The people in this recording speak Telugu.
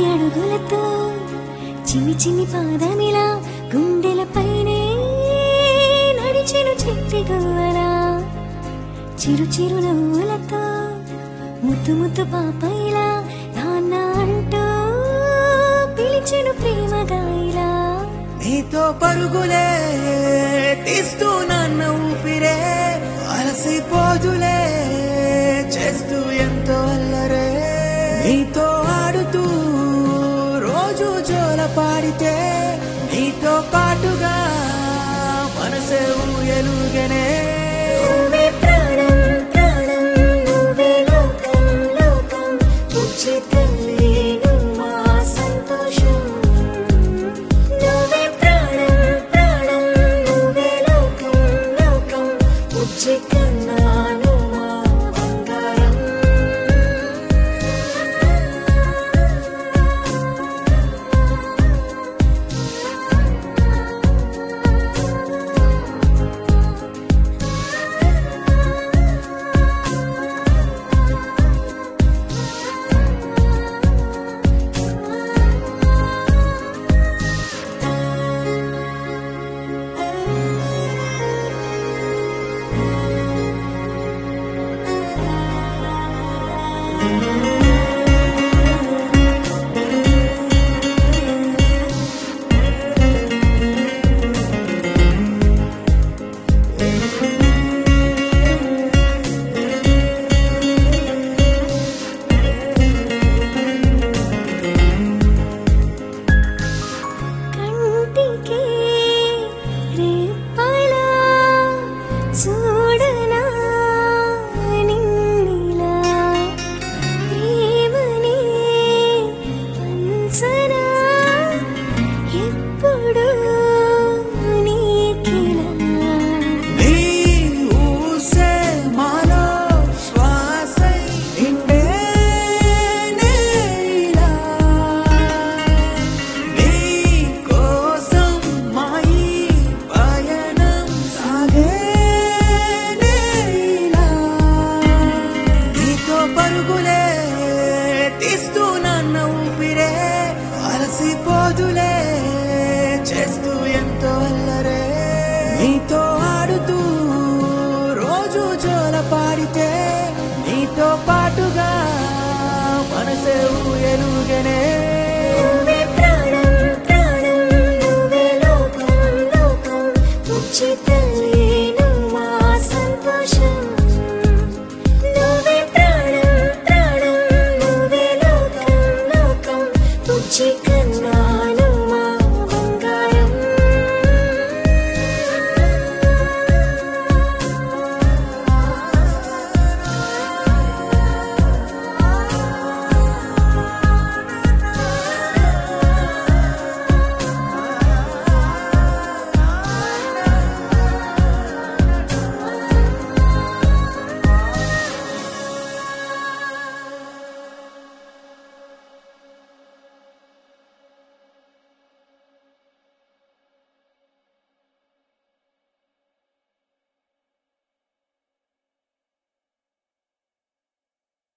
అడుగులతో చిన్ని చిన్ని పాదమిలా గుండెలపైనే నడిచెను చిట్టి గవ్వరా చిరు చిరు నవ్వులతో ముద్దు ముద్దు పాపైలా నాన్న అంటూ పిలిచెను ప్రేమగా ఇలా నీతో పరుగులే తీస్తూ నన్ను ఊపిరే అలసిపోదులే చేస్తూ ఎంతో అల్లరే నీతో ఆడుతూ రోజు జోల పాడితే నీతో పాటుగా మనసే ఊయలుగనే నువ్వే ప్రాణం ప్రాణం నువ్వే లోకం లోకం ఉచితల్లే నువ్వా సంతోషం నువ్వే ప్రాణం ప్రాణం నువ్వే లోకం లోకం ఉచికన్నా నువ్వా బంగారం కంటికి రేపలా చూడనా నిన్నిలా ప్రేమని పంచనా ఎప్పుడు నీకిలా నీ ఊసే మాలో శ్వాసై నిండే నేలా. నీ కోసం మా ఈ పయనం సాగే నేలా. నీతో పరుగులే తీస్తూ నన్ను ఊపిరే అలసిపోదులే చేస్తూ ఎంతో అల్లరే నీతో ఆడుతూ రోజు జోల పాడితే నీతో పాటుగా మనసే ఊయలుగనే నువ్వే ప్రాణం ప్రాణం నువ్వే లోకం లోకం ఉచితల్లే నువ్వా సంతోషం నువ్వే ప్రాణం ప్రాణం నువ్వే లోకం లోకం ఉచిక